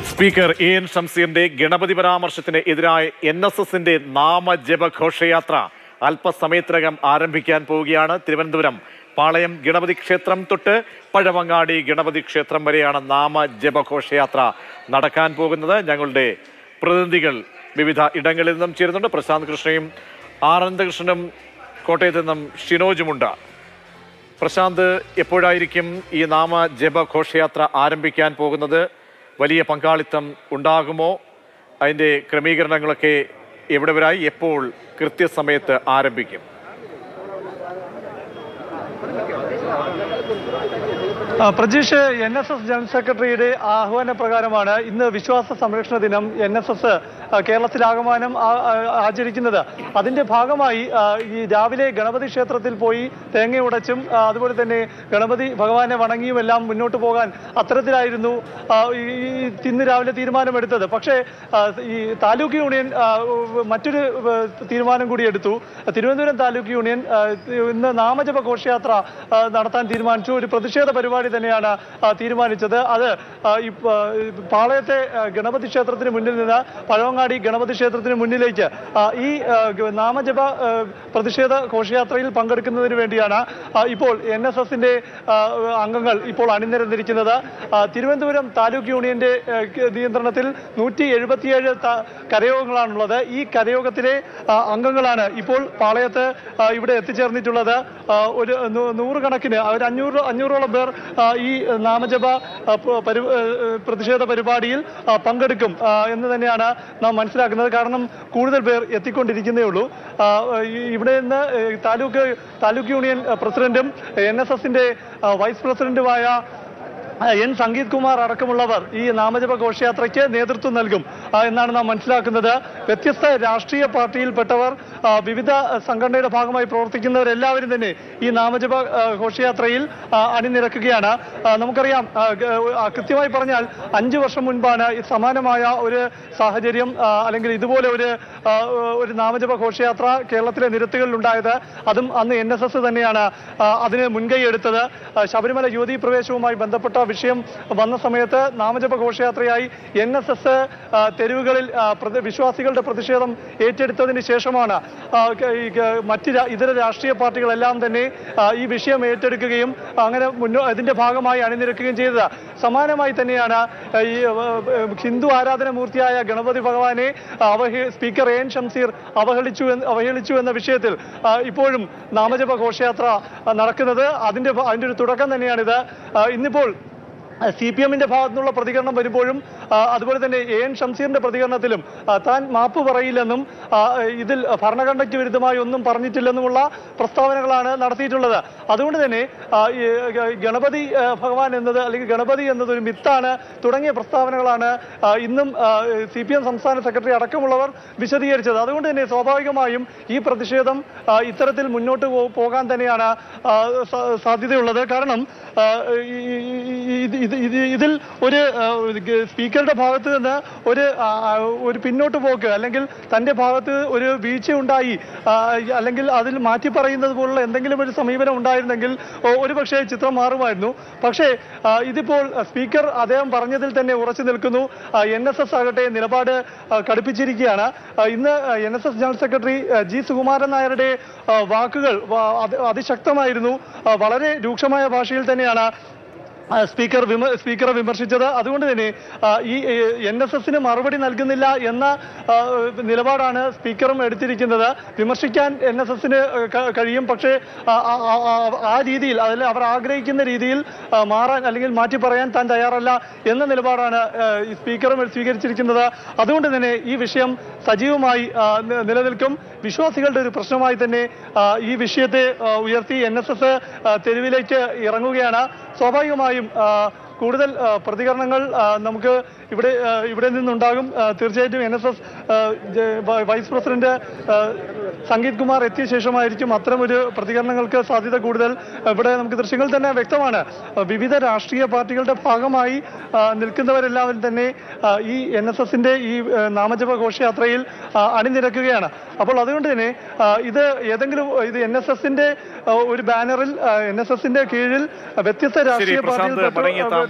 speaker A N ഷംസീറിന്റെ ഗണപതി പരാമർശത്തിന് എതിരായ എൻ എസ് എസിന്റെ നാമജപ ഘോഷയാത്ര അല്പസമയത്തിനകം ആരംഭിക്കാൻ പോവുകയാണ് തിരുവനന്തപുരം പാളയം ഗണപതി ക്ഷേത്രം തൊട്ട് പഴവങ്ങാടി ഗണപതി ക്ഷേത്രം വരെയാണ് നാമജപ ഘോഷയാത്ര നടക്കാൻ പോകുന്നത് ഞങ്ങളുടെ പ്രതിനിധികൾ വിവിധ ഇടങ്ങളിൽ നിന്നും ചേരുന്നുണ്ട് പ്രശാന്ത് കൃഷ്ണയും ആനന്ദകൃഷ്ണനും കോട്ടയത്ത് നിന്നും ഷിനോജുമുണ്ട് പ്രശാന്ത് എപ്പോഴായിരിക്കും ഈ നാമ ജപ ഘോഷയാത്ര ആരംഭിക്കാൻ പോകുന്നത് വലിയ പങ്കാളിത്തം ഉണ്ടാകുമോ അതിൻ്റെ ക്രമീകരണങ്ങളൊക്കെ എവിടെ വരായി എപ്പോൾ കൃത്യസമയത്ത് ആരംഭിക്കും ആ, Prajeesh N S S general സെക്രട്ടറിയുടെ ആഹ്വാന പ്രകാരമാണ് ഇന്ന് വിശ്വാസ സംരക്ഷണ ദിനം എൻ എസ് എസ് കേരളത്തിലാകമാനം ആ- ആ- ആചരിക്കുന്നത് അതിന്റെ ഭാഗമായി ആ, ഈ രാവിലെ ഗണപതി ക്ഷേത്രത്തിൽ പോയി തേങ്ങ ഉടച്ചും ആ, അതുപോലെ തന്നെ ഗണപതി ഭഗവാനെ വണങ്ങിയും എല്ലാം മുന്നോട്ട് പോകാൻ അത്തരത്തിലായിരുന്നു ആ, ഈ ഈ ഇന്ന് രാവിലെ തീരുമാനമെടുത്തത് പക്ഷേ ആ, ഈ താലൂക്ക് യൂണിയൻ ആ, മറ്റൊരു ആ, തീരുമാനം കൂടി എടുത്തു തിരുവനന്തപുരം താലൂക്ക് യൂണിയൻ ആ, ഇന്ന് നാമജപ ഘോഷയാത്ര ആ, നടത്താൻ തീരുമാനിച്ചു ഒരു പ്രതിഷേധ പരിപാടി തന്നെയാണ് ആ, തീരുമാനിച്ചത് അത് ആ, ഈ പ- ഈ പാളയത്തെ ആ, ഗണപതി ക്ഷേത്രത്തിന് മുന്നിൽ നിന്ന് പഴവങ്ങാടി ഗണപതി ക്ഷേത്രത്തിന് മുന്നിലേക്ക് ആ, ഈ ആ, ഗ- നാമജപ ആ, പ്രതിഷേധ ഘോഷയാത്രയിൽ പങ്കെടുക്കുന്നതിന് വേണ്ടിയാണ് ആ, ഇപ്പോൾ എൻ എസ് എസിന്റെ അംഗങ്ങൾ ഇപ്പോൾ അണിനിരന്നിരിക്കുന്നത് ആ, തിരുവനന്തപുരം താലൂക്ക് യൂണിയന്റെ ആ, ക- നിയന്ത്രണത്തിൽ നൂറ്റി എഴുപത്തിയേഴ് ത- കരയോഗങ്ങളാണുള്ളത് ഈ കരയോഗത്തിലെ ആ, അംഗങ്ങളാണ് ഇപ്പോൾ പാളയത്ത് ആ, ഇവിടെ എത്തിച്ചേർന്നിട്ടുള്ളത് ആ, ഒരു നൂ- നൂറുകണക്കിന് ഒരു അഞ്ഞൂറ് അഞ്ഞൂറോളം പേർ ആ, ഈ നാമജപ ആ, പ- പരി- ആ, പ്രതിഷേധ പരിപാടിയിൽ ആ, പങ്കെടുക്കും ആ, എന്ന് തന്നെയാണ് നാം മനസ്സിലാക്കുന്നത് കാരണം കൂടുതൽ പേർ എത്തിക്കൊണ്ടിരിക്കുന്നേ ഉള്ളൂ ആ, ഈ- ഇവിടെ നിന്ന് ഏ, താലൂക്ക് താലൂക്ക് യൂണിയൻ ആ, പ്രസിഡന്റും എൻ എസ് എസിന്റെ വൈസ് പ്രസിഡന്റുമായ ആ, എൻ സംഗീത് കുമാർ അടക്കമുള്ളവർ ഈ നാമജപ ഘോഷയാത്രയ്ക്ക് നേതൃത്വം നൽകും ആ, എന്നാണ് നാം മനസ്സിലാക്കുന്നത് വ്യത്യസ്ത രാഷ്ട്രീയ പാർട്ടിയിൽപ്പെട്ടവർ ആ, വിവിധ സംഘടനയുടെ ഭാഗമായി പ്രവർത്തിക്കുന്നവരെല്ലാവരും തന്നെ ഈ നാമജപ ആ, ഘോഷയാത്രയിൽ ആ, അണിനിരക്കുകയാണ് ആ, നമുക്കറിയാം ആ, ഗ- ആ, കൃത്യമായി പറഞ്ഞാൽ അഞ്ചു വർഷം മുൻപാണ് ഈ സമാനമായ ഒരു സാഹചര്യം ആ, അല്ലെങ്കിൽ ഇതുപോലെ ഒരു ആ, ഒരു നാമജപ ഘോഷയാത്ര കേരളത്തിലെ നിരത്തുകളിൽ ഉണ്ടായത് അതും അന്ന് എൻ എസ് എസ് തന്നെയാണ് ആ, അതിന് മുൻകൈ എടുത്തത് ആ, ശബരിമല യുവതീ പ്രവേശവുമായി ബന്ധപ്പെട്ട വിഷയം വന്ന സമയത്ത് നാമജപ ഘോഷയാത്രയായി എൻ എസ് എസ് തെരുവുകളിൽ ആ, പ്രതി- വിശ്വാസികളുടെ പ്രതിഷേധം ഏറ്റെടുത്തതിന് ശേഷമാണ് ആ, ക- ഈ ക- മറ്റ് രാ- ഇതര രാഷ്ട്രീയ പാർട്ടികളെല്ലാം തന്നെ ആ, ഈ വിഷയം ഏറ്റെടുക്കുകയും അങ്ങനെ മുന്നോ ഇതിന്റെ ഭാഗമായി അണിനിരക്കുകയും ചെയ്തത് സമാനമായി തന്നെയാണ് ആ, ഈ ആ, ആ, ഹിന്ദു ആരാധനമൂർത്തിയായ ഗണപതി ഭഗവാനെ അവഹേ സ്പീക്കർ എൻ ഷംസീർ അവഹേളിച്ചു എന്ന് അവഹേളിച്ചു എന്ന വിഷയത്തിൽ ആ, ഇപ്പോഴും നാമജപ ഘോഷയാത്ര ആ, നടക്കുന്നത് അതിന്റെ ഭ- അതിന്റെ ഒരു തുടക്കം തന്നെയാണിത് ആ, ഇന്നിപ്പോൾ സി പി എമ്മിന്റെ ഭാഗത്തു നിന്നുള്ള പ്രതികരണം വരുമ്പോഴും ആ, അതുപോലെ തന്നെ എ എൻ ഷംസീറിന്റെ പ്രതികരണത്തിലും ആ, താൻ മാപ്പ് പറയില്ലെന്നും ആ, ഇതിൽ ഭരണഘടനയ്ക്ക് വിരുദ്ധമായി ഒന്നും പറഞ്ഞിട്ടില്ലെന്നുമുള്ള പ്രസ്താവനകളാണ് നടത്തിയിട്ടുള്ളത് അതുകൊണ്ട് തന്നെ ആ, ഈ ഗ- ഗണപതി ആ, ഭഗവാൻ എന്നത് അല്ലെങ്കിൽ ഗണപതി എന്നത് ഒരു മിത്താണ് തുടങ്ങിയ പ്രസ്താവനകളാണ് ആ, ഇന്നും സി പി എം സംസ്ഥാന സെക്രട്ടറി അടക്കമുള്ളവർ വിശദീകരിച്ചത് അതുകൊണ്ട് തന്നെ സ്വാഭാവികമായും ഈ പ്രതിഷേധം ആ, ഇത്തരത്തിൽ മുന്നോട്ട് പോ- പോകാൻ തന്നെയാണ് ആ, സ- സാധ്യതയുള്ളത് കാരണം ആ, ഈ- ഈ- ഈ- ഇത് ഇത് ഇത് ഇതിൽ ഒരു ആ, ഒരു ഗ- സ്പീക്കറുടെ ഭാഗത്ത് നിന്ന് ഒരു ആ, ആ, ഒരു പിന്നോട്ട് പോക്ക് അല്ലെങ്കിൽ തന്റെ ഭാഗത്ത് ഒരു വീഴ്ച ഉണ്ടായി ആ, അല്ലെങ്കിൽ അതിൽ മാറ്റി പറയുന്നത് പോലുള്ള എന്തെങ്കിലും ഒരു സമീപനം ഉണ്ടായിരുന്നെങ്കിൽ ഒ- ഒരുപക്ഷേ ചിത്രം മാറുമായിരുന്നു പക്ഷേ ആ, ഇതിപ്പോൾ സ്പീക്കർ അദ്ദേഹം പറഞ്ഞതിൽ തന്നെ ഉറച്ചു നിൽക്കുന്നു എൻ എസ് എസ് ആകട്ടെ നിലപാട് ആ, കടുപ്പിച്ചിരിക്കുകയാണ് ആ, ഇന്ന് N S S general secretary ആ, ജി സുകുമാരൻ നായരുടെ ആ, വാക്കുകൾ വ- അതി- അതിശക്തമായിരുന്നു ആ, വളരെ രൂക്ഷമായ ഭാഷയിൽ തന്നെയാണ് ആ, സ്പീക്കർ വിമ സ്പീക്കറെ വിമർശിച്ചത് അതുകൊണ്ട് തന്നെ ആ, ഈ എൻ എസ് എസിന് മറുപടി നൽകുന്നില്ല എന്ന ആ, നിലപാടാണ് സ്പീക്കറും എടുത്തിരിക്കുന്നത് വിമർശിക്കാൻ എൻ എസ് എസിന് കഴിയും പക്ഷേ ആ, ആ, ആ, ആ- ആ രീതിയിൽ അതിൽ അവർ ആഗ്രഹിക്കുന്ന രീതിയിൽ ആ, മാറാൻ അല്ലെങ്കിൽ മാറ്റി പറയാൻ താൻ തയ്യാറല്ല എന്ന നിലപാടാണ് ആ, ഈ സ്പീക്കറും സ്വീകരിച്ചിരിക്കുന്നത് അതുകൊണ്ട് തന്നെ ഈ വിഷയം സജീവമായി ആ, നി- നിലനിൽക്കും വിശ്വാസികളുടെ ഒരു പ്രശ്നമായി തന്നെ ആ, ഈ വിഷയത്തെ ആ, ഉയർത്തി എൻ എസ് എസ് തെരുവിലേക്ക് ഇറങ്ങുകയാണ് സ്വാഭാവികമായും ആ, കൂടുതൽ ആ, പ്രതികരണങ്ങൾ ആ, നമുക്ക് ഇവിടെ ആ, ഇവിടെ നിന്നുണ്ടാകും ആ, തീർച്ചയായിട്ടും N S S vice president ആ, സംഗീത് കുമാർ എത്തിയ ശേഷമായിരിക്കും അത്തരമൊരു പ്രതികരണങ്ങൾക്ക് സാധ്യത കൂടുതൽ ഇവിടെ നമുക്ക് ദൃശ്യങ്ങൾ തന്നെ വ്യക്തമാണ് ആ, വിവിധ രാഷ്ട്രീയ പാർട്ടികളുടെ ഭാഗമായി ആ, നിൽക്കുന്നവരെല്ലാവരും തന്നെ ആ, ഈ എൻ എസ് എസിന്റെ ഈ ആ, നാമജപ ഘോഷയാത്രയിൽ ആ, അണിനിരക്കുകയാണ് അപ്പോൾ അതുകൊണ്ട് തന്നെ ആ, ഇത് ഏതെങ്കിലും ഇത് എൻ എസ് എസിന്റെ ഒരു ബാനറിൽ എൻ എസ് എസിന്റെ കീഴിൽ വ്യത്യസ്ത രാഷ്ട്രീയ പ്രശാന്ത് പാർട്ടിയിൽ മടങ്ങിയെത്താം